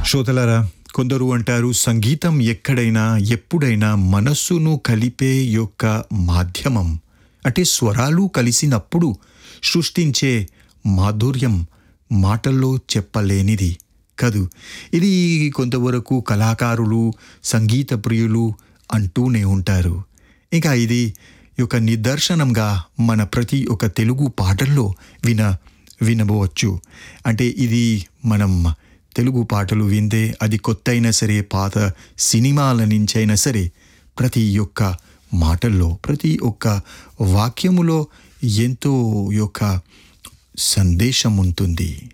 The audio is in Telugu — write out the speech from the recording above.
శ్రోతలారా కొందరు అంటారు సంగీతం ఎక్కడైనా ఎప్పుడైనా మనస్సును కలిపే యొక్క మాధ్యమం అంటే స్వరాలు కలిసినప్పుడు సృష్టించే మాధుర్యం మాటల్లో చెప్పలేనిది కాదు ఇది కొంతవరకు కళాకారులు సంగీత ప్రియులు అంటూనే ఉంటారు ఇంకా ఇది ఒక నిదర్శనంగా మన ప్రతి ఒక్క తెలుగు పాటల్లో విన వినబోవచ్చు అంటే ఇది మనం తెలుగు పాటలు విందే అది కొత్త అయినా సరే పాత సినిమాల నుంచైనా సరే ప్రతి ఒక్క మాటల్లో ప్రతి ఒక్క వాక్యములో ఎంతో యొక్క సందేశం ఉంటుంది